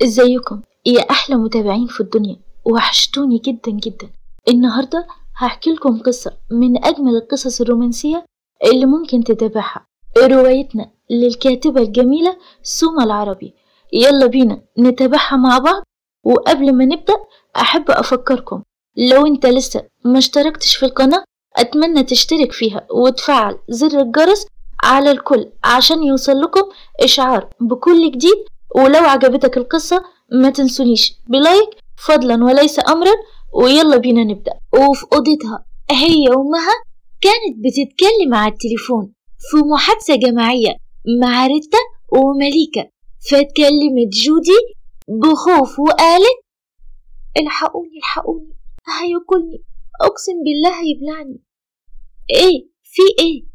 ازيكم يا احلى متابعين في الدنيا وحشتوني جدا جدا النهارده هحكي لكم قصه من اجمل القصص الرومانسيه اللي ممكن تتابعها روايتنا للكاتبه الجميله سوما العربي يلا بينا نتابعها مع بعض وقبل ما نبدا احب افكركم لو انت لسه ما اشتركتش في القناه اتمنى تشترك فيها وتفعل زر الجرس على الكل عشان يوصل لكم اشعار بكل جديد ولو عجبتك القصة ما تنسونيش بلايك فضلا وليس أمرا ويلا بينا نبدأ وفي أوضتها هي وأمها كانت بتتكلم على التليفون في محادثة جماعية مع ريتا ومليكة فاتكلمت جودي بخوف وقالت الحقوني الحقوني هياكلني أقسم بالله هيبلعني إيه في إيه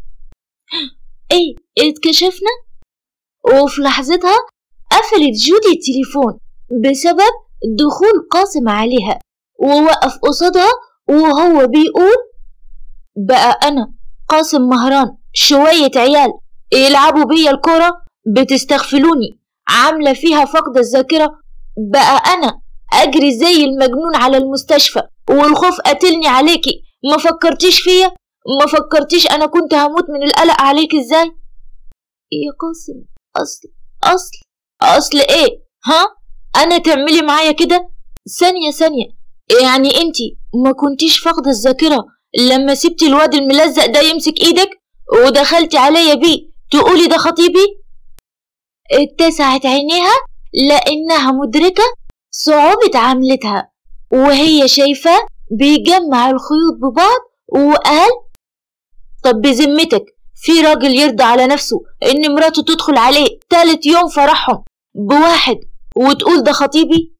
إيه اتكشفنا وفي لحظتها قفلت جودي التليفون بسبب دخول قاسم عليها ووقف قصادها وهو بيقول بقى أنا قاسم مهران شوية عيال يلعبوا بيا الكرة بتستغفلوني عاملة فيها فقد الذاكرة بقى أنا أجري زي المجنون على المستشفى والخوف قتلني عليكي ما فكرتيش فيا ما فكرتيش أنا كنت هموت من القلق عليك إزاي يا قاسم أصل أصل اصل ايه ها انا تعملي معايا كده ثانية ثانية يعني انتي ما كنتيش فاقدة الذاكرة لما سبتي الواد الملزق ده يمسك ايدك ودخلتي عليا بيه تقولي ده خطيبي اتسعت عينيها لانها مدركة صعوبة عملتها وهي شايفاه بيجمع الخيوط ببعض وقال طب بذمتك في راجل يرضى على نفسه ان مراته تدخل عليه تالت يوم فرحهم بواحد وتقول ده خطيبي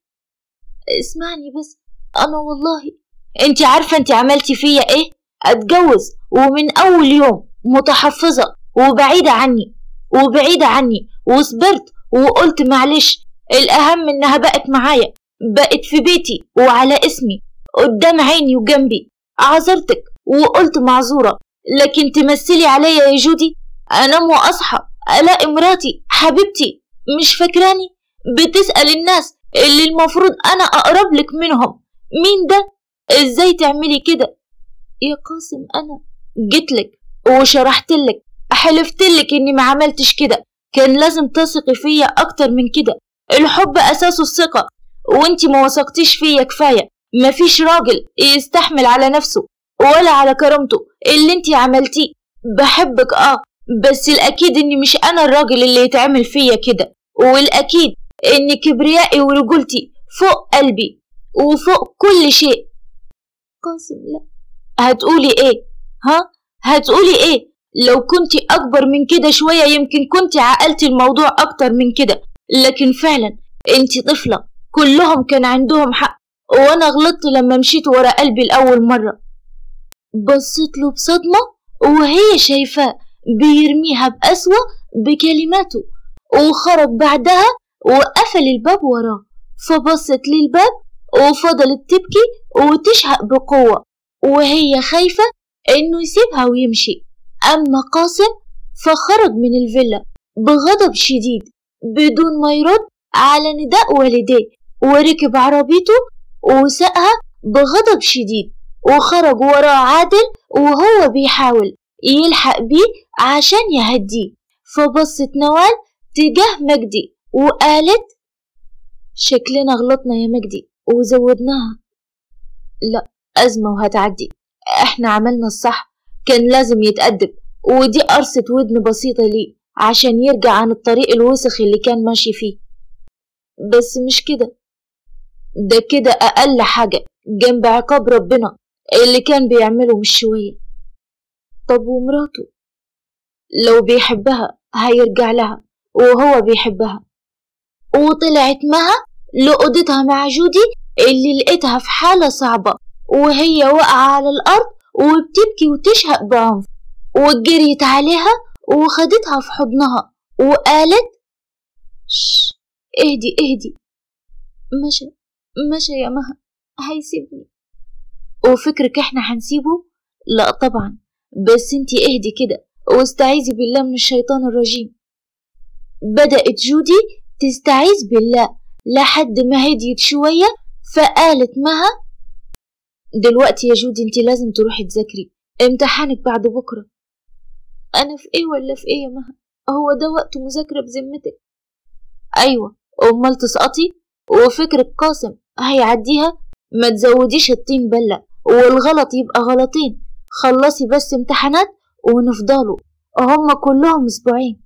اسمعني بس انا والله انت عارفه انت عملتي فيا ايه اتجوز ومن اول يوم متحفظه وبعيده عني وبعيده عني وصبرت وقلت معلش الاهم انها بقت معايا بقت في بيتي وعلى اسمي قدام عيني وجنبي عذرتك وقلت معذوره لكن تمثلي عليا يا جودي انام واصحى الاقي مراتي حبيبتي مش فاكراني بتسأل الناس اللي المفروض أنا أقرب لك منهم مين ده؟ إزاي تعملي كده؟ يا قاسم أنا جيتلك وشرحتلك حلفتلك إني ما عملتش كده كان لازم تثقي فيا أكتر من كده الحب أساسه الثقة وانتي ما وثقتيش فيا كفاية مفيش راجل يستحمل على نفسه ولا على كرامته اللي انتي عملتيه بحبك اه بس الأكيد إني مش أنا الراجل اللي يتعمل فيا كده والأكيد إن كبريائي ورجولتي فوق قلبي وفوق كل شيء قاسم لا هتقولي إيه ها هتقولي إيه لو كنت أكبر من كده شوية يمكن كنت عقلتي الموضوع أكتر من كده لكن فعلا انت طفلة كلهم كان عندهم حق وأنا غلطت لما مشيت ورا قلبي لأول مرة بصيت له بصدمة وهي شايفاه بيرميها بأسوأ بكلماته وخرج بعدها وقفل الباب وراه فبصت للباب وفضلت تبكي وتشهق بقوة وهي خايفة إنه يسيبها ويمشي أما قاسم فخرج من الفيلا بغضب شديد بدون ما يرد على نداء والديه وركب عربيته وسقها بغضب شديد وخرج وراه عادل وهو بيحاول يلحق بيه عشان يهديه فبصت نوال تجاه مجدي وقالت شكلنا غلطنا يا مجدي وزودناها لا أزمة وهتعدي احنا عملنا الصح كان لازم يتأدب ودي قرصة ودن بسيطة ليه عشان يرجع عن الطريق الوسخ اللي كان ماشي فيه بس مش كده ده كده أقل حاجة جنب عقاب ربنا اللي كان بيعمله مش شوية طب ومراته لو بيحبها هيرجع لها وهو بيحبها وطلعت مها لأوضتها مع جودي اللي لقيتها في حالة صعبة وهي واقعة على الأرض وبتبكي وتشهق بعنف وجريت عليها وخدتها في حضنها وقالت شش اهدي اهدي مشى مشى يا مها هيسيبني وفكرك احنا هنسيبه لا طبعا بس انتي اهدي كده واستعيذي بالله من الشيطان الرجيم بدأت جودي تستعيذ بالله لحد ما هديت شوية فقالت مها دلوقتي يا جودي انت لازم تروحي تذاكري امتحانك بعد بكرة أنا في إيه ولا في إيه يا مها هو ده وقت مذاكرة بذمتك أيوة أمال تسقطي وفكرك قاسم هيعديها ما تزوديش الطين بلة والغلط يبقى غلطين خلصي بس امتحانات ونفضلوا هما كلهم أسبوعين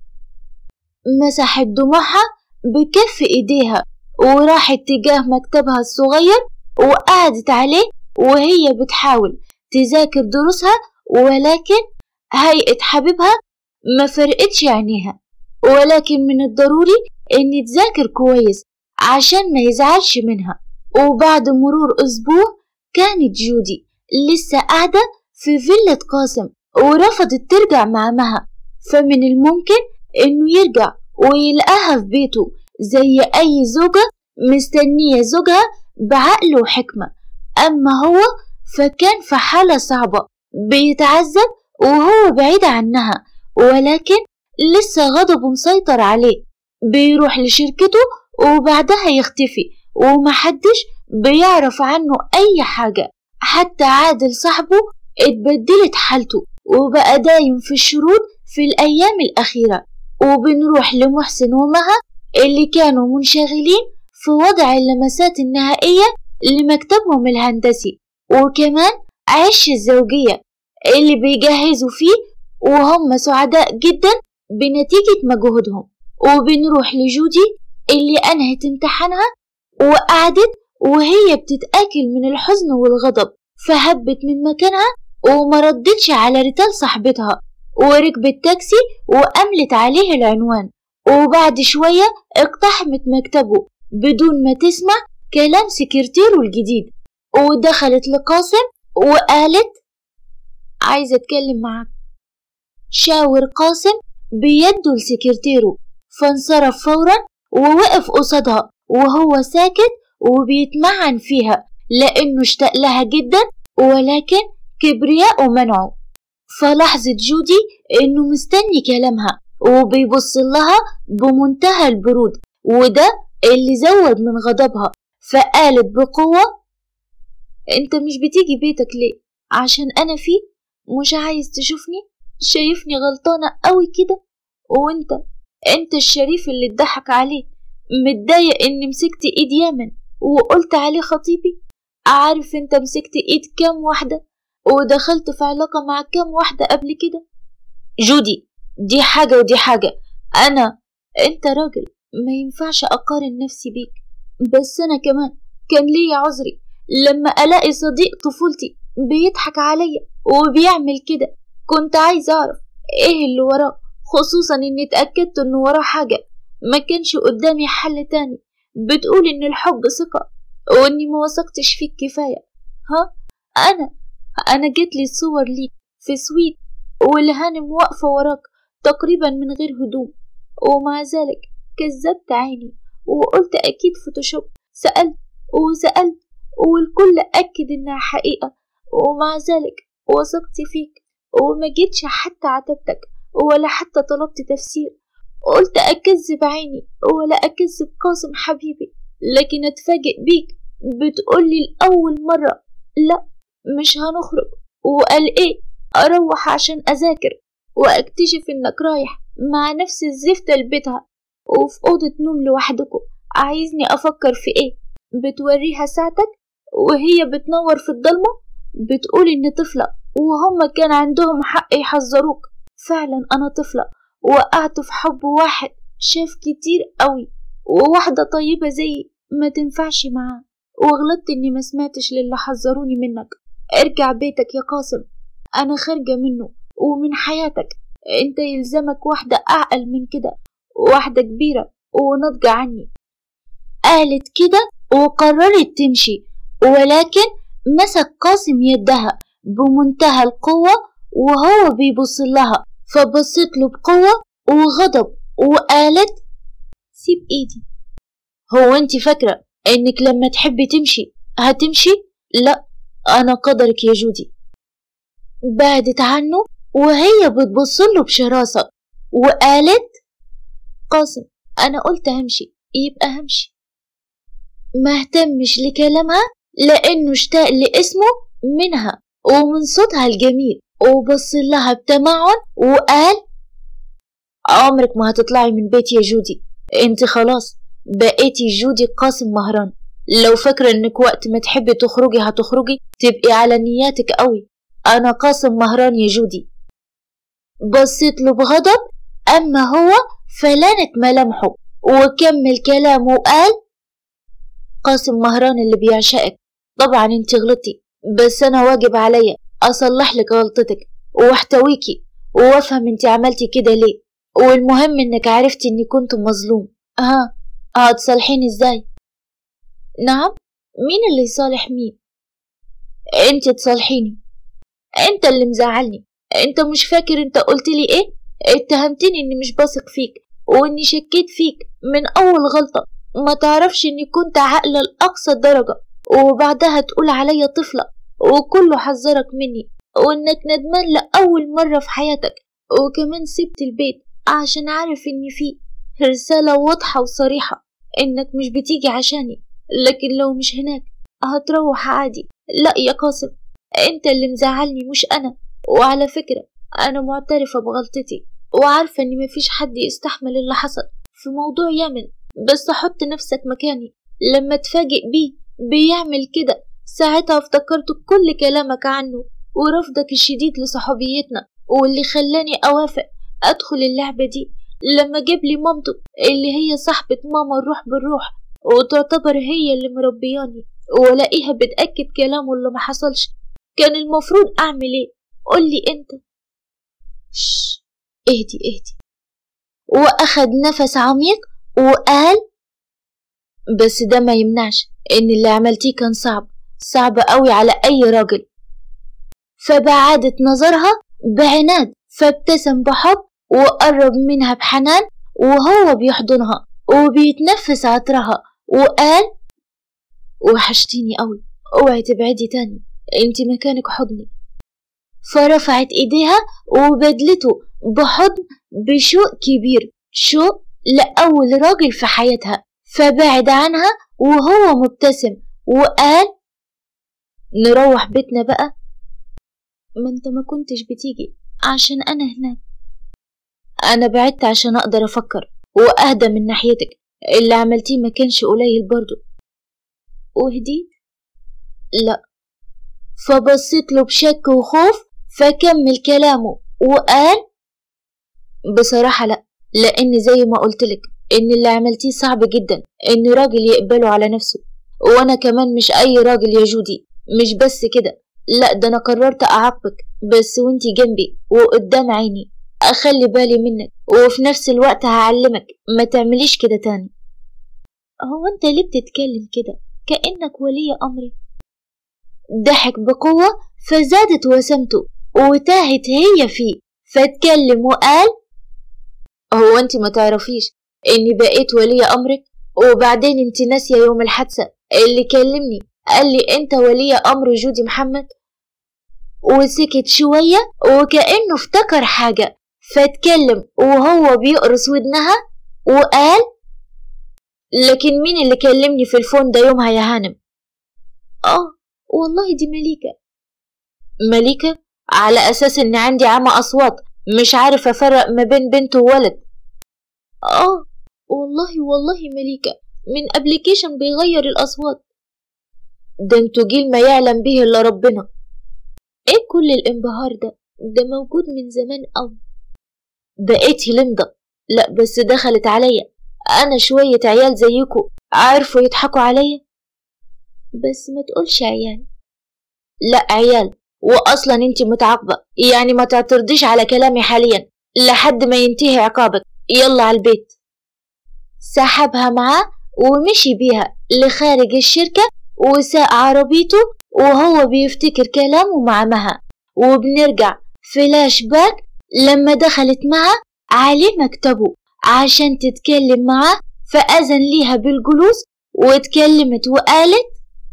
مسحت دموعها بكف إيديها وراحت تجاه مكتبها الصغير وقعدت عليه وهي بتحاول تذاكر دروسها ولكن هيئة حبيبها ما فرقتش عينيها ولكن من الضروري إن تذاكر كويس عشان ما يزعلش منها وبعد مرور أسبوع كانت جودي لسه قاعدة في فيلة قاسم ورفضت ترجع مع مها فمن الممكن إنه يرجع ويلقاها في بيته زي أي زوجة مستنية زوجها بعقل وحكمة أما هو فكان في حالة صعبة بيتعذب وهو بعيد عنها ولكن لسه غضبه مسيطر عليه بيروح لشركته وبعدها يختفي ومحدش بيعرف عنه أي حاجة حتى عادل صاحبه اتبدلت حالته وبقى دايم في الشرود في الأيام الأخيرة وبنروح لمحسن ومها اللي كانوا منشغلين في وضع اللمسات النهائية لمكتبهم الهندسي وكمان عش الزوجية اللي بيجهزوا فيه وهم سعداء جدا بنتيجة مجهودهم وبنروح لجودي اللي أنهت امتحانها وقعدت وهي بتتآكل من الحزن والغضب فهبت من مكانها وما ردتش على ريتال صاحبتها وركبت تاكسي وأملت عليه العنوان وبعد شوية اقتحمت مكتبه بدون ما تسمع كلام سكرتيره الجديد ودخلت لقاسم وقالت عايزة أتكلم معاك شاور قاسم بيده لسكرتيره فانصرف فورا ووقف قصادها وهو ساكت وبيتمعن فيها لأنه اشتاق لها جدا ولكن كبرياء منعه فلاحظت جودي إنه مستني كلامها وبيبص لها بمنتهى البرود وده اللي زود من غضبها فقالت بقوة انت مش بتيجي بيتك ليه عشان انا فيه مش عايز تشوفني شايفني غلطانة قوي كده وانت انت الشريف اللي اتضحك عليه متضايق اني مسكت ايد يامن وقلت عليه خطيبي عارف انت مسكت ايد كام واحدة ودخلت في علاقة مع كام واحدة قبل كده جودي دي حاجة ودي حاجة أنا أنت راجل ما ينفعش أقارن نفسي بيك بس أنا كمان كان ليا عذري لما ألاقي صديق طفولتي بيضحك عليا وبيعمل كده كنت عايز أعرف إيه اللي وراه خصوصا إني اتأكدت إنه وراه حاجة ما كانش قدامي حل تاني بتقول إن الحب ثقة وإني ما وثقتش فيك كفاية ها أنا أنا جتلي صور ليك في سويت والهانم واقفة وراك تقريبا من غير هدوم ومع ذلك كذبت عيني وقلت أكيد فوتوشوب سألت وسألت والكل أكد إنها حقيقة ومع ذلك وثقت فيك وما جيتش حتى عاتبتك ولا حتى طلبت تفسير قلت أكذب عيني ولا أكذب قاسم حبيبي لكن أتفاجئ بيك بتقولي لأول مرة لأ مش هنخرج وقال إيه أروح عشان أذاكر وأكتشف إنك رايح مع نفس الزفتة لبيتها وفي أوضة نوم لوحدكم عايزني أفكر في إيه بتوريها ساعتك وهي بتنور في الضلمة بتقول إن طفلة وهم كان عندهم حق يحذروك فعلا أنا طفلة وقعت في حب واحد شاف كتير قوي وواحدة طيبة زيي ما تنفعش معاه وغلطت إني ما سمعتش للي حذروني منك ارجع بيتك يا قاسم أنا خارجة منه ومن حياتك انت يلزمك واحدة أعقل من كده واحدة كبيرة وناضجة عني قالت كده وقررت تمشي ولكن مسك قاسم يدها بمنتهى القوة وهو بيبص لها فبصت له بقوة وغضب وقالت سيب ايدي هو انت فاكرة انك لما تحبي تمشي هتمشي لا انا قدرك يا جودي بعدت عنه وهي بتبص له بشراسة وقالت قاسم أنا قلت همشي يبقى همشي مهتمش لكلامها لأنه اشتاق لاسمه منها ومن صوتها الجميل وبص لها بتمعن وقال عمرك ما هتطلعي من بيتي يا جودي انت خلاص بقيتي جودي قاسم مهران لو فاكرة انك وقت ما تحبي تخرجي هتخرجي تبقي على نياتك قوي انا قاسم مهران يا جودي بصيت له بغضب اما هو فلانت ملامحه وكمل كلامه وقال قاسم مهران اللي بيعشقك طبعا انت غلطتي بس انا واجب عليا اصلح لك غلطتك واحتويكي وافهم انت عملتي كده ليه والمهم انك عرفتي اني كنت مظلوم ها هتصالحيني ازاي نعم مين اللي يصالح مين انت تصالحيني انت اللي مزعلني انت مش فاكر انت قلت لي ايه اتهمتني اني مش بثق فيك واني شكيت فيك من اول غلطة ما تعرفش اني كنت عاقلة لأقصى درجة وبعدها تقول عليا طفلة وكله حذرك مني وانك ندمان لأول مرة في حياتك وكمان سبت البيت عشان عارف اني فيه رسالة واضحة وصريحة انك مش بتيجي عشاني لكن لو مش هناك هتروح عادي لا يا قاسم انت اللي مزعلني مش انا وعلى فكرة انا معترفة بغلطتي وعارفة ان مفيش حد يستحمل اللي حصل في موضوع يمن بس حط نفسك مكاني لما تفاجئ بيه بيعمل كده ساعتها افتكرت كل كلامك عنه ورفضك الشديد لصحوبيتنا واللي خلاني أوافق أدخل اللعبة دي لما جاب لي مامته اللي هي صاحبة ماما الروح بالروح وتعتبر هي اللي مربياني والاقيها بتأكد كلامه اللي ما حصلش كان المفروض أعمل إيه قولي أنت شش اهدي اهدي وأخد نفس عميق وقال بس ده ما يمنعش إن اللي عملتيه كان صعب صعب قوي على أي راجل فبعدت نظرها بعناد فابتسم بحب وقرب منها بحنان وهو بيحضنها وبيتنفس عطرها وقال وحشتيني قوي اوعي تبعدي تاني انت مكانك حضني فرفعت ايديها وبدلته بحضن بشوق كبير شوق لأول راجل في حياتها فبعد عنها وهو مبتسم وقال نروح بيتنا بقى ما انت ما كنتش بتيجي عشان انا هناك انا بعدت عشان اقدر افكر واهدى من ناحيتك اللي عملتيه ما كانش قليل برضو وهديت لا فبصيت له بشك وخوف فكمل كلامه وقال بصراحة لا لأن زي ما قلتلك إن اللي عملتيه صعب جدا إن راجل يقبله على نفسه وأنا كمان مش أي راجل يا جودي مش بس كده لا ده أنا قررت أعاقبك بس وانتي جنبي وقدام عيني أخلي بالي منك وفي نفس الوقت هعلمك ما تعمليش كده تاني هو انت ليه بتتكلم كده كأنك ولي أمري ضحك بقوة فزادت وسمته وتاهت هي فيه فاتكلم وقال هو انت ما تعرفيش اني بقيت ولي امرك وبعدين انت ناسيه يوم الحادثه اللي كلمني قال لي انت ولي امر جودي محمد وسكت شويه وكانه افتكر حاجه فاتكلم وهو بيقرص ودنها وقال لكن مين اللي كلمني في الفون ده يومها يا هانم اه والله دي مليكه مليكه على اساس ان عندي عمى اصوات مش عارف افرق ما بين بنت وولد اه والله والله مليكه من ابلكيشن بيغير الاصوات ده انتوا جيل ما يعلم به الا ربنا ايه كل الانبهار ده ده موجود من زمان قوي بقيتي لمضة لا بس دخلت عليا انا شوية عيال زيكو عرفوا يضحكوا عليا بس ما تقولش عيال لا عيال واصلا انت متعاقبة يعني ما تعترضيش على كلامي حاليا لحد ما ينتهي عقابك يلا على البيت سحبها معاه ومشي بيها لخارج الشركة وساق عربيته وهو بيفتكر كلامه مع مها وبنرجع فلاش باك لما دخلت معه عليه مكتبه عشان تتكلم معاه فأذن ليها بالجلوس واتكلمت وقالت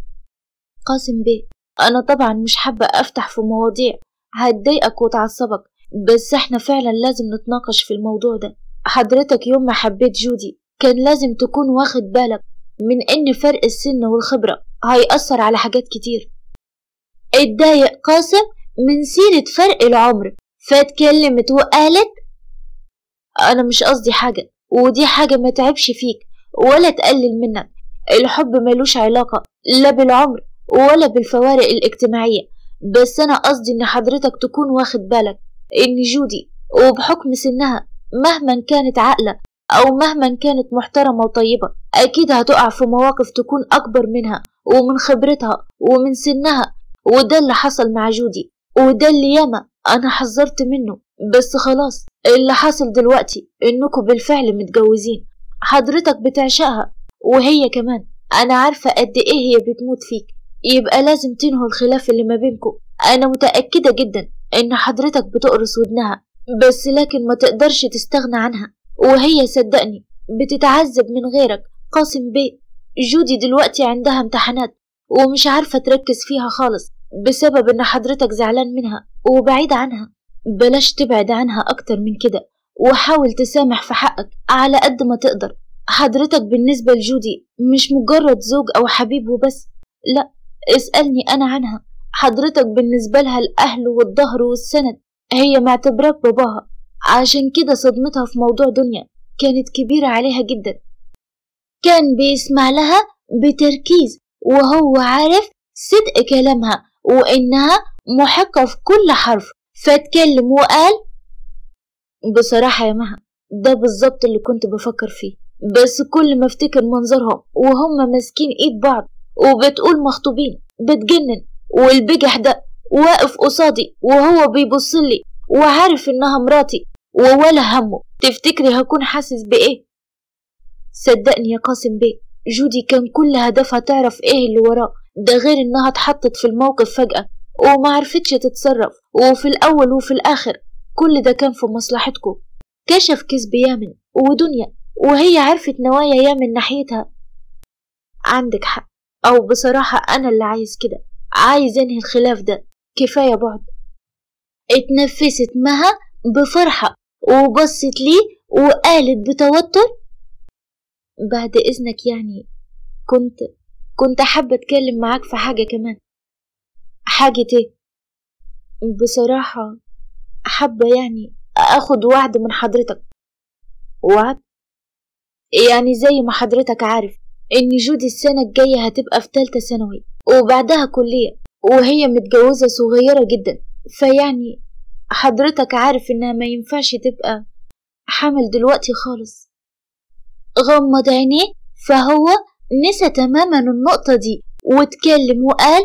قاسم بيه أنا طبعا مش حابة أفتح في مواضيع هتضايقك وتعصبك بس احنا فعلا لازم نتناقش في الموضوع ده حضرتك يوم ما حبيت جودي كان لازم تكون واخد بالك من إن فرق السن والخبرة هيأثر على حاجات كتير اتضايق قاسم من سيرة فرق العمر فاتكلمت وقالت أنا مش قصدي حاجة ودي حاجة ما تعبش فيك ولا تقلل منك الحب ملوش علاقة لا بالعمر ولا بالفوارق الاجتماعية بس أنا قصدي إن حضرتك تكون واخد بالك إن جودي وبحكم سنها مهما كانت عاقلة أو مهما كانت محترمة وطيبة أكيد هتقع في مواقف تكون أكبر منها ومن خبرتها ومن سنها وده اللي حصل مع جودي وده اللي ياما أنا حذرت منه بس خلاص اللي حصل دلوقتي إنكم بالفعل متجوزين حضرتك بتعشقها وهي كمان أنا عارفة قد إيه هي بتموت فيك يبقى لازم تنهوا الخلاف اللي ما بينكم أنا متأكدة جدا إن حضرتك بتقرص ودنها بس لكن ما تقدرش تستغنى عنها وهي صدقني بتتعذب من غيرك قاسم بيه جودي دلوقتي عندها امتحانات ومش عارفة تركز فيها خالص بسبب إن حضرتك زعلان منها وبعيد عنها بلاش تبعد عنها أكتر من كده وحاول تسامح في حقك على قد ما تقدر حضرتك بالنسبة لجودي مش مجرد زوج أو حبيب وبس لا اسألني أنا عنها حضرتك بالنسبة لها الأهل والظهر والسند هي معتبراك باباها عشان كده صدمتها في موضوع دنيا كانت كبيرة عليها جدا كان بيسمع لها بتركيز وهو عارف صدق كلامها وإنها محقة في كل حرف فاتكلم وقال بصراحة يا مها ده بالظبط اللي كنت بفكر فيه بس كل ما افتكر منظرهم وهم ماسكين ايد بعض وبتقول مخطوبين بتجنن والبجح ده واقف قصادي وهو بيبصلي وعارف انها مراتي وولا همه تفتكري هكون حاسس بايه صدقني يا قاسم بيه جودي كان كل هدفها تعرف ايه اللي وراه ده غير انها اتحطت في الموقف فجأة وما عرفتش تتصرف وفي الاول وفي الاخر كل ده كان في مصلحتكم كشف كذب يامن ودنيا وهي عرفت نوايا يامن ناحيتها عندك حق او بصراحة انا اللي عايز كده عايز انهي الخلاف ده كفاية بعد اتنفست مها بفرحة وبصت لي وقالت بتوتر بعد إذنك يعني كنت كنت حابة أتكلم معاك في حاجة كمان حاجة ايه بصراحة حابة يعني أخد وعد من حضرتك وعد يعني زي ما حضرتك عارف إن جودي السنة الجاية هتبقى في تالتة ثانوي وبعدها كلية وهي متجوزة صغيرة جدا فيعني حضرتك عارف إنها ما ينفعش تبقى حامل دلوقتي خالص غمض عينيه فهو نسى تماما النقطة دي واتكلم وقال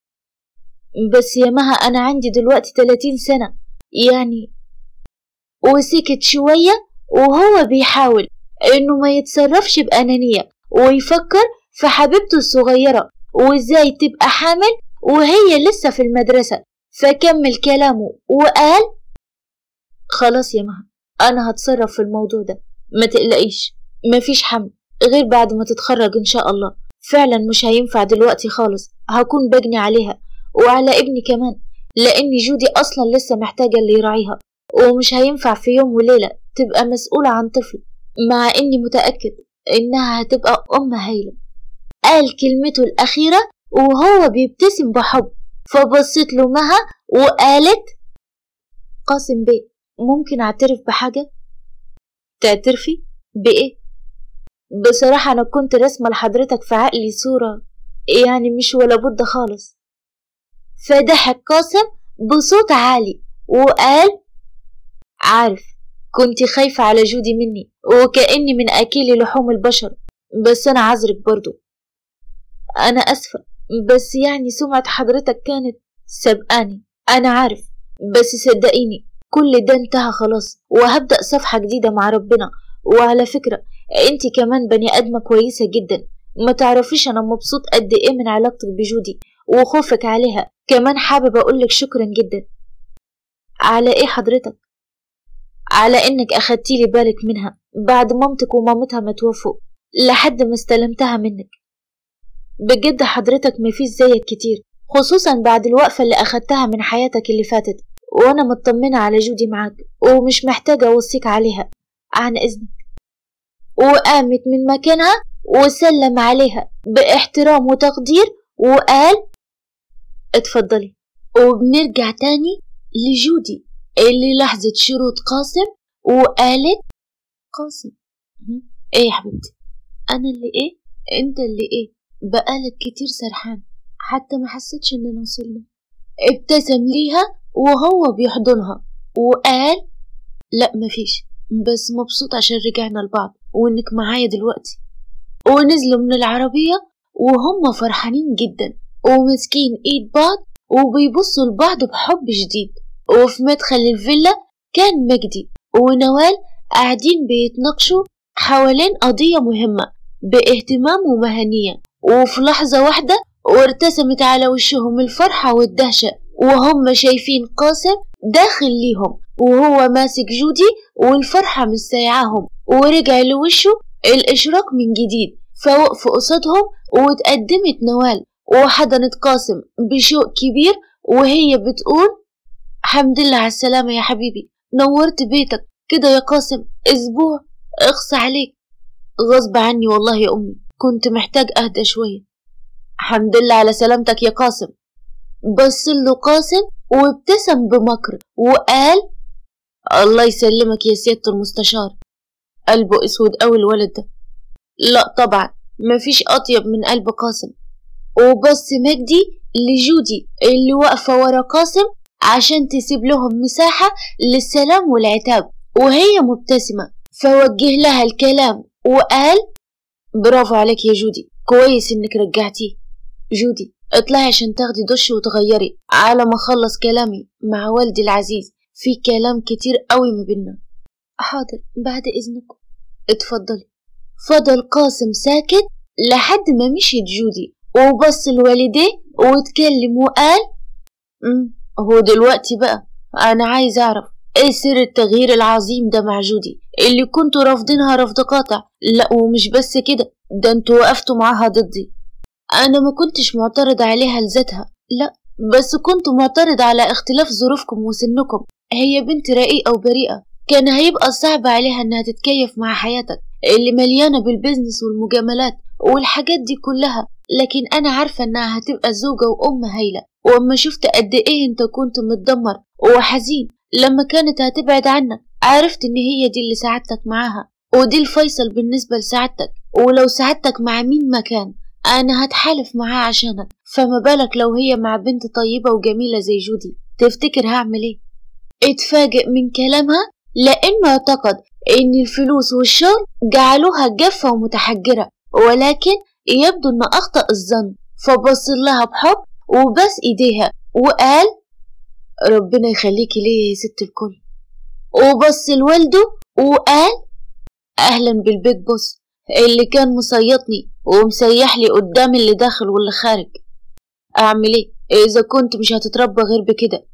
بس يا مها أنا عندي دلوقتي تلاتين سنة يعني وسكت شوية وهو بيحاول إنه ما يتصرفش بأنانية ويفكر في حبيبته الصغيرة وإزاي تبقى حامل وهي لسه في المدرسة فكمل كلامه وقال خلاص يا مها أنا هتصرف في الموضوع ده ما تقلقيش مفيش حمل غير بعد ما تتخرج إن شاء الله فعلا مش هينفع دلوقتي خالص هكون بجني عليها وعلى ابني كمان لأن جودي أصلا لسه محتاجة اللي يراعيها ومش هينفع في يوم وليلة تبقى مسؤولة عن طفل مع إني متأكد إنها هتبقى أم هايلة قال كلمته الأخيرة وهو بيبتسم بحب فبصت له مها وقالت قاسم بيه ممكن أعترف بحاجة؟ تعترفي؟ بإيه؟ بصراحة أنا كنت رسمة لحضرتك في عقلي صورة يعني مش ولا بد خالص فضحك قاسم بصوت عالي وقال عارف كنت خايفة على جودي مني وكأني من أكيل لحوم البشر بس أنا عذرك برضو أنا أسفة بس يعني سمعة حضرتك كانت سبقاني أنا عارف بس صدقيني كل ده انتهى خلاص وهبدأ صفحة جديدة مع ربنا وعلى فكرة انتي كمان بني آدمة كويسة جدا ما تعرفيش أنا مبسوط قد إيه من علاقتك بجودي وخوفك عليها كمان حابب أقولك شكرا جدا على إيه حضرتك؟ على إنك أخدتيلي بالك منها بعد مامتك ومامتها ما توفوا لحد ما استلمتها منك بجد حضرتك مفيش زيك كتير خصوصا بعد الوقفة اللي أخدتها من حياتك اللي فاتت وأنا مطمنة على جودي معاك ومش محتاجة أوصيك عليها عن إذنك وقامت من مكانها وسلم عليها باحترام وتقدير وقال اتفضلي وبنرجع تاني لجودي اللي لاحظت شروط قاسم وقالت قاسم ايه يا حبيبتي انا اللي ايه انت اللي ايه بقالك كتير سرحان حتى ما حسيتش اننا وصلنا ابتسم ليها وهو بيحضنها وقال لا مفيش بس مبسوط عشان رجعنا لبعض وانك معايا دلوقتي ونزلوا من العربية وهم فرحانين جدا وماسكين ايد بعض وبيبصوا لبعض بحب شديد وفي مدخل الفيلا كان مجدي ونوال قاعدين بيتناقشوا حوالين قضية مهمة باهتمام ومهنية وفي لحظة واحدة وارتسمت على وشهم الفرحة والدهشة وهم شايفين قاسم داخل ليهم وهو ماسك جودي والفرحة مش سايعاهم ورجع لوشه الإشراق من جديد فوقف قصادهم واتقدمت نوال وحضنت قاسم بشوق كبير وهي بتقول حمد لله على السلامة يا حبيبي نورت بيتك كده يا قاسم أسبوع اخص عليك غصب عني والله يا أمي كنت محتاج أهدى شوية حمد لله على سلامتك يا قاسم بص له قاسم وابتسم بمكر وقال الله يسلمك يا سيادة المستشار قلبه اسود قوي الولد ده لا طبعا مفيش اطيب من قلب قاسم وبص مجدي لجودي اللي واقفة ورا قاسم عشان تسيب لهم مساحة للسلام والعتاب وهي مبتسمة فوجه لها الكلام وقال برافو عليك يا جودي كويس انك رجعتيه جودي اطلعي عشان تاخدي دش وتغيري على ما اخلص كلامي مع والدي العزيز في كلام كتير قوي ما بينا حاضر بعد اذنكم اتفضلي فضل قاسم ساكت لحد ما مشيت جودي وبص لوالديه واتكلم وقال امم هو دلوقتي بقى انا عايز اعرف ايه سر التغيير العظيم ده مع جودي اللي كنتوا رافضينها رفض قاطع لا ومش بس كده ده انتوا وقفتوا معاها ضدي انا ما كنتش معترض عليها لذاتها لا بس كنت معترض على اختلاف ظروفكم وسنكم هي بنت رقيقة وبريئة كان هيبقى صعب عليها انها تتكيف مع حياتك اللي مليانة بالبزنس والمجاملات والحاجات دي كلها لكن انا عارفة انها هتبقى زوجة وام هايلة واما شفت قد ايه انت كنت متدمر وحزين لما كانت هتبعد عنك عرفت ان هي دي اللي سعادتك معاها ودي الفيصل بالنسبة لسعادتك ولو سعادتك مع مين ما كان انا هتحالف معاه عشانك فما بالك لو هي مع بنت طيبة وجميلة زي جودي تفتكر هعمل ايه اتفاجئ من كلامها لانه اعتقد ان الفلوس والشغل جعلوها جافة ومتحجرة ولكن يبدو ان اخطأ الظن فبص لها بحب وبس ايديها وقال ربنا يخليكي ليه يا ست الكل وبص لوالده وقال اهلا بالبيج بوس اللي كان مصيطني ومسيح لي قدام اللي داخل واللي خارج اعمل ايه اذا كنت مش هتتربى غير بكده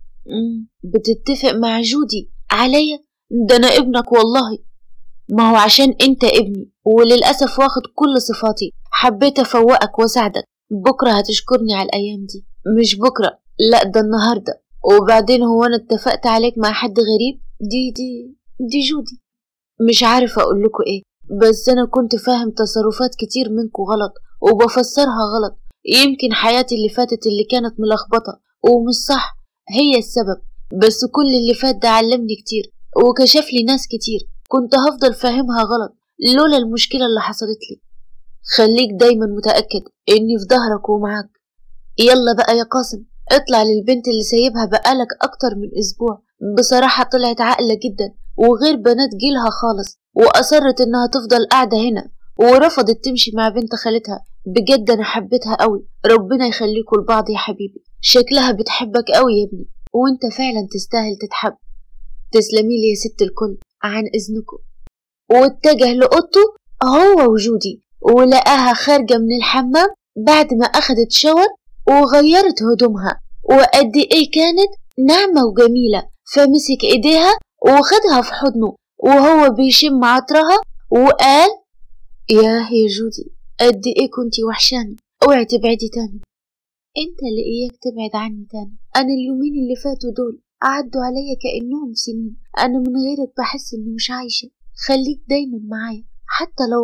بتتفق مع جودي عليا ده انا ابنك والله ما هو عشان انت ابني وللأسف واخد كل صفاتي حبيت افوقك واساعدك بكرة هتشكرني على الايام دي مش بكرة لا ده النهاردة وبعدين هو انا اتفقت عليك مع حد غريب دي دي دي جودي مش عارف اقول لكم ايه بس انا كنت فاهم تصرفات كتير منكم غلط وبفسرها غلط يمكن حياتي اللي فاتت اللي كانت ملخبطة ومش صح هي السبب بس كل اللي فات ده علمني كتير وكشف لي ناس كتير كنت هفضل فاهمها غلط لولا المشكلة اللي حصلت لي خليك دايما متأكد إني في ظهرك ومعاك يلا بقى يا قاسم اطلع للبنت اللي سايبها بقالك أكتر من أسبوع بصراحة طلعت عاقلة جدا وغير بنات جيلها خالص وأصرت إنها تفضل قاعدة هنا ورفضت تمشي مع بنت خالتها بجد أنا حبيتها قوي ربنا يخليكوا لبعض يا حبيبي شكلها بتحبك قوي يا ابني وانت فعلا تستاهل تتحب تسلمي لي يا ست الكل عن إذنكم واتجه لأوضته هو وجودي ولقاها خارجة من الحمام بعد ما أخدت شاور وغيرت هدومها وقد إيه كانت ناعمة وجميلة فمسك إيديها وخدها في حضنه وهو بيشم عطرها وقال ياه يا جودي قد إيه كنتي وحشاني اوعي تبعدي تاني انت اللي اياك تبعد عني تاني انا اليومين اللي فاتوا دول عدوا عليا كأنهم سنين انا من غيرك بحس اني مش عايشة خليك دايما معايا حتى لو غلط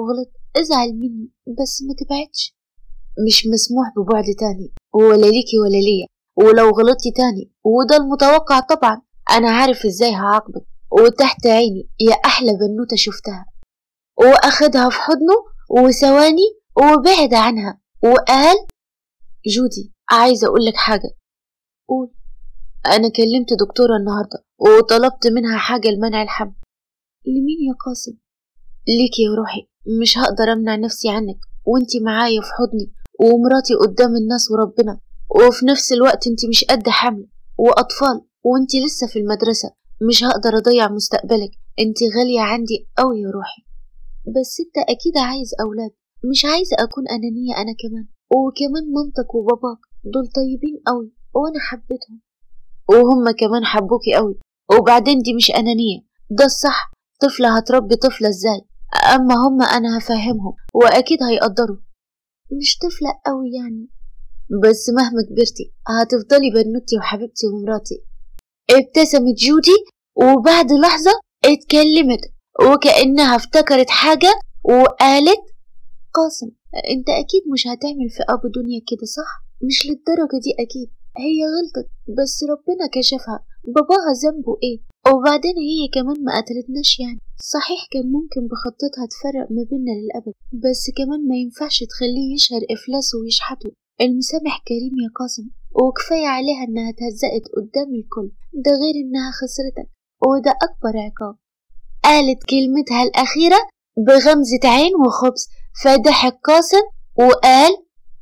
ازعل مني بس ما تبعدش مش مسموح ببعد تاني ولا ليكي ولا ليا ولو غلطتي تاني وده المتوقع طبعا أنا عارف إزاي هعاقبك وتحت عيني يا أحلى بنوتة شفتها وأخدها في حضنه وثواني وبعد عنها وقال جودي عايزة أقول لك حاجة قول أنا كلمت دكتورة النهاردة وطلبت منها حاجة لمنع الحمل لمين يا قاسم؟ ليكي يا روحي مش هقدر أمنع نفسي عنك وانتي معايا في حضني ومراتي قدام الناس وربنا وفي نفس الوقت انتي مش قد حمل وأطفال وانتي لسه في المدرسة مش هقدر أضيع مستقبلك انتي غالية عندي أوي يا روحي بس انت أكيد عايز أولاد مش عايزة أكون أنانية أنا كمان وكمان مامتك وباباك دول طيبين أوي وأنا حبيتهم وهم كمان حبوكي أوي وبعدين دي مش أنانية ده الصح طفلة هتربي طفلة ازاي أما هم أنا هفهمهم وأكيد هيقدروا مش طفلة أوي يعني بس مهما كبرتي هتفضلي بنوتي وحبيبتي ومراتي ابتسمت جودي وبعد لحظة اتكلمت وكأنها افتكرت حاجة وقالت قاسم انت اكيد مش هتعمل في ابو دنيا كده صح مش للدرجة دي اكيد هي غلطت بس ربنا كشفها باباها ذنبه ايه وبعدين هي كمان ما قتلتناش يعني صحيح كان ممكن بخطتها تفرق ما بينا للأبد بس كمان ما ينفعش تخليه يشهر إفلاسه ويشحته المسامح كريم يا قاسم وكفاية عليها إنها اتهزقت قدام الكل ده غير إنها خسرتك وده أكبر عقاب قالت كلمتها الأخيرة بغمزة عين وخبز فضحك قاسم وقال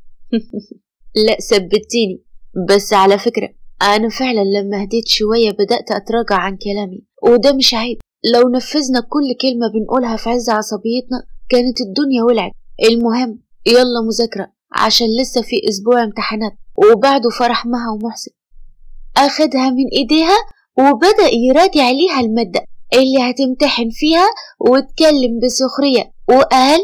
لا ثبتيني بس على فكرة أنا فعلا لما هديت شوية بدأت أتراجع عن كلامي وده مش عيب لو نفذنا كل كلمة بنقولها في عز عصبيتنا كانت الدنيا ولعت المهم يلا مذاكرة عشان لسه في أسبوع امتحانات وبعده فرح مها ومحسن أخدها من إيديها وبدأ يراجع ليها المادة اللي هتمتحن فيها واتكلم بسخرية وقال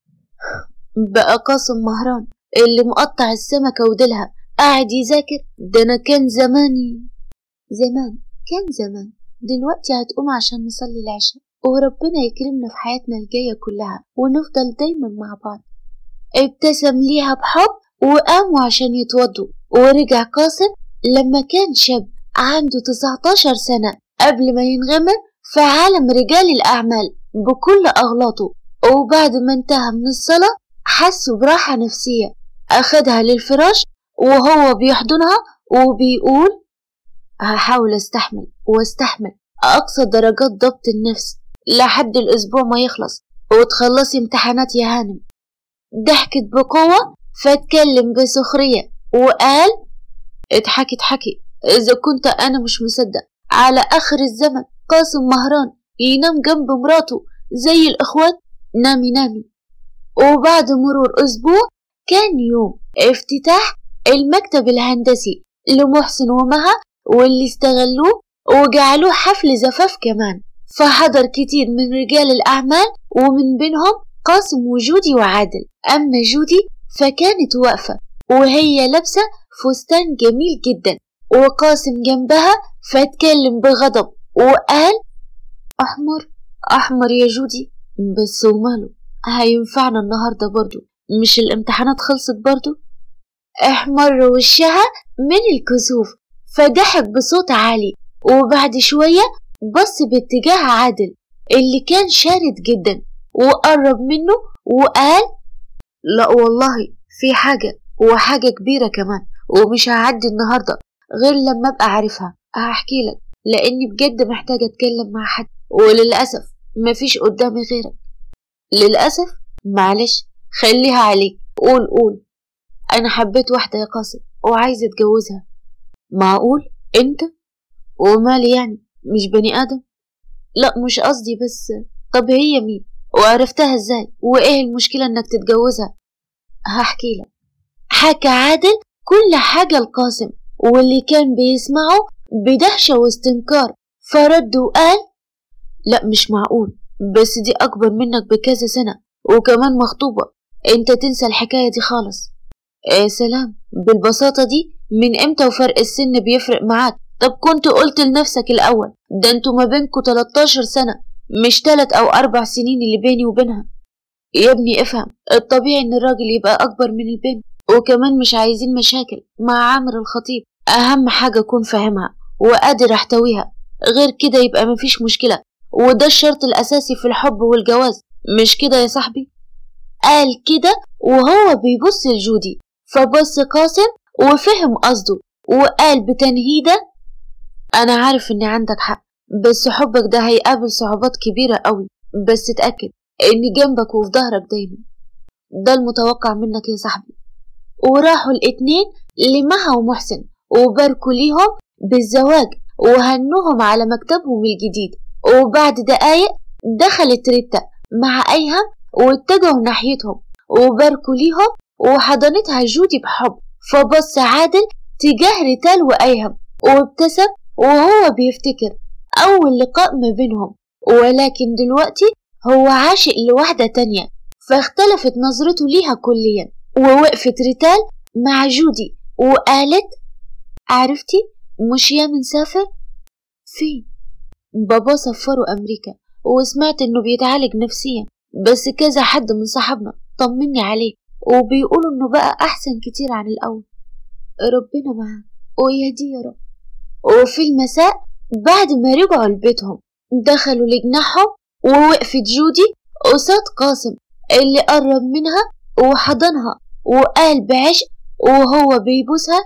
بقى قاسم مهران اللي مقطع السمكة وديلها قاعد يذاكر ده أنا كان زماني زمان كان زمان دلوقتي هتقوم عشان نصلي العشاء وربنا يكرمنا في حياتنا الجاية كلها ونفضل دايما مع بعض ابتسم ليها بحب وقاموا عشان يتوضوا ورجع قاسم لما كان شاب عنده 19 سنة قبل ما ينغمر في عالم رجال الأعمال بكل أغلاطه وبعد ما انتهى من الصلاة حس براحة نفسية أخدها للفراش وهو بيحضنها وبيقول هحاول استحمل واستحمل أقصى درجات ضبط النفس لحد الأسبوع ما يخلص وتخلصي امتحانات يا هانم ضحكت بقوة فاتكلم بسخرية وقال اضحكي اضحكي إذا كنت أنا مش مصدق على آخر الزمن قاسم مهران ينام جنب مراته زي الإخوات نامي نامي وبعد مرور أسبوع كان يوم افتتاح المكتب الهندسي لمحسن ومها واللي استغلوه وجعلوه حفل زفاف كمان فحضر كتير من رجال الأعمال ومن بينهم قاسم وجودي وعادل أما جودي فكانت واقفة وهي لابسة فستان جميل جدا وقاسم جنبها فاتكلم بغضب وقال أحمر أحمر يا جودي بس وماله هينفعنا النهاردة برضو مش الامتحانات خلصت برضو احمر وشها من الكسوف فضحك بصوت عالي وبعد شوية بص باتجاه عادل اللي كان شارد جدا وقرب منه وقال لا والله في حاجة وحاجة كبيرة كمان ومش هعدي النهاردة غير لما ابقى عارفها هحكي لك لاني بجد محتاجة اتكلم مع حد وللأسف مفيش قدامي غيرك للأسف معلش خليها عليك قول قول أنا حبيت واحدة يا قاسم وعايزة أتجوزها معقول أنت ومالي يعني مش بني آدم لا مش قصدي بس طب هي مين وعرفتها ازاي وايه المشكلة انك تتجوزها هحكي لك حكى عادل كل حاجة القاسم واللي كان بيسمعه بدهشة واستنكار فرد وقال لا مش معقول بس دي أكبر منك بكذا سنة وكمان مخطوبة انت تنسى الحكاية دي خالص يا سلام بالبساطة دي من امتى وفرق السن بيفرق معاك طب كنت قلت لنفسك الأول ده انتوا ما بينكوا 13 سنة مش تلات أو أربع سنين اللي بيني وبينها يا ابني افهم الطبيعي ان الراجل يبقى اكبر من البنت وكمان مش عايزين مشاكل مع عامر الخطيب اهم حاجة اكون فاهمها وقادر احتويها غير كده يبقى مفيش مشكلة وده الشرط الاساسي في الحب والجواز مش كده يا صاحبي قال كده وهو بيبص لجودي فبص قاسم وفهم قصده وقال بتنهيدة أنا عارف إن عندك حق بس حبك ده هيقابل صعوبات كبيرة قوي بس اتأكد إني جنبك وفي ظهرك دايما ده المتوقع منك يا صاحبي وراحوا الاتنين لمها ومحسن وباركوا ليهم بالزواج وهنوهم على مكتبهم الجديد وبعد دقايق دخلت ريتا مع أيهم واتجهوا ناحيتهم وباركوا ليهم وحضنتها جودي بحب فبص عادل تجاه ريتال وأيهم وابتسم وهو بيفتكر أول لقاء ما بينهم ولكن دلوقتي هو عاشق لواحدة تانية فاختلفت نظرته ليها كليا ووقفت ريتال مع جودي وقالت عرفتي مش يا مسافر فين بابا سفره أمريكا وسمعت إنه بيتعالج نفسيا بس كذا حد من صحابنا طمني عليه وبيقولوا إنه بقى أحسن كتير عن الأول ربنا معاه ويهديه يا رب وفي المساء بعد ما رجعوا لبيتهم دخلوا لجناحهم ووقفت جودي قصاد قاسم اللي قرب منها وحضنها وقال بعشق وهو بيبوسها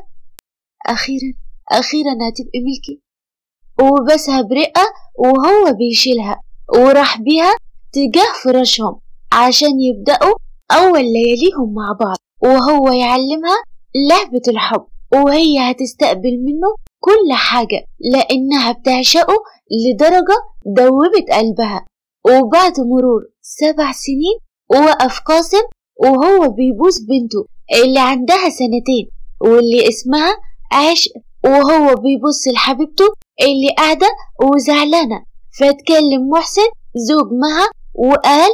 أخيرا أخيرا هتبقي ملكي وبسها برقة وهو بيشيلها وراح بيها تجاه فراشهم عشان يبدأوا أول لياليهم مع بعض وهو يعلمها لعبة الحب وهي هتستقبل منه كل حاجة لأنها بتعشقه لدرجة دوبت قلبها وبعد مرور سبع سنين وقف قاسم وهو بيبوس بنته اللي عندها سنتين واللي اسمها عشق وهو بيبص لحبيبته اللي قاعدة وزعلانة فاتكلم محسن زوج مها وقال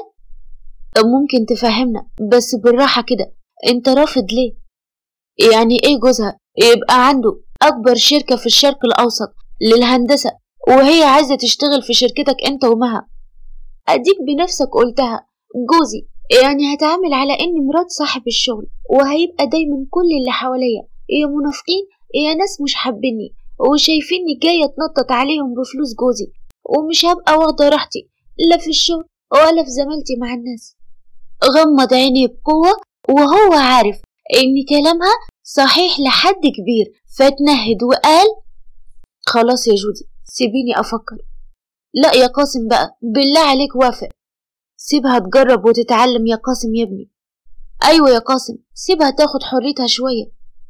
ممكن تفهمنا بس بالراحة كده انت رافض ليه يعني ايه جوزها يبقى عنده اكبر شركة في الشرق الاوسط للهندسة وهي عايزة تشتغل في شركتك انت ومها اديك بنفسك قلتها جوزي يعني هتعامل على اني مرات صاحب الشغل وهيبقى دايما كل اللي حواليا يا منافقين يا ناس مش حابيني وشايفيني جاية تنطط عليهم بفلوس جوزي ومش هبقى واخدة راحتي لا في الشغل ولا في زمالتي مع الناس غمض عينيه بقوة وهو عارف إن كلامها صحيح لحد كبير فاتنهد وقال خلاص يا جودي سيبيني أفكر لا يا قاسم بقى بالله عليك وافق سيبها تجرب وتتعلم يا قاسم يا ابني أيوة يا قاسم سيبها تاخد حريتها شوية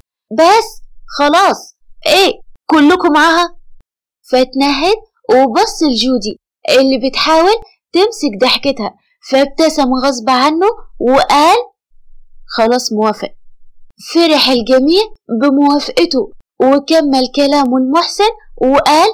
بس خلاص ايه كلكم معاها فاتنهد وبص لجودي اللي بتحاول تمسك ضحكتها فابتسم غصب عنه وقال خلاص موافق فرح الجميع بموافقته وكمل كلامه المحسن وقال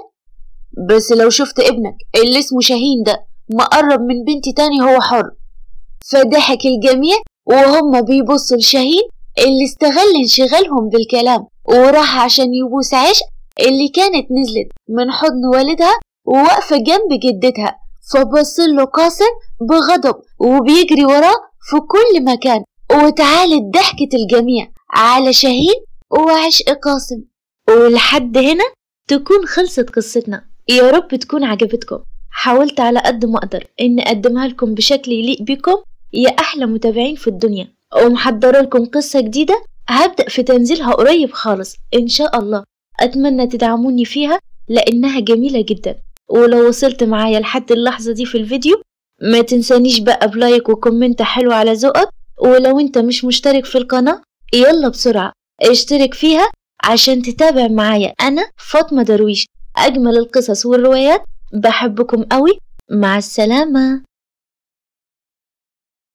بس لو شفت ابنك اللي اسمه شاهين ده مقرب من بنتي تاني هو حر فضحك الجميع وهم بيبصوا لشاهين اللي استغل انشغالهم بالكلام وراح عشان يبوس عشق اللي كانت نزلت من حضن والدها وواقفة جنب جدتها فبص له قاسم بغضب وبيجري وراه في كل مكان وتعالت ضحكة الجميع على شاهين وعشق قاسم ولحد هنا تكون خلصت قصتنا يا رب تكون عجبتكم حاولت على قد ما أقدر إن أقدمها لكم بشكل يليق بكم يا أحلى متابعين في الدنيا ومحضرة لكم قصة جديدة هبدأ في تنزيلها قريب خالص إن شاء الله أتمنى تدعموني فيها لأنها جميلة جدا ولو وصلت معايا لحد اللحظة دي في الفيديو ما تنسانيش بقى بلايك وكومنت حلو على ذوقك ولو انت مش مشترك في القناة يلا بسرعة اشترك فيها عشان تتابع معايا أنا فاطمة درويش أجمل القصص والروايات بحبكم قوي مع السلامة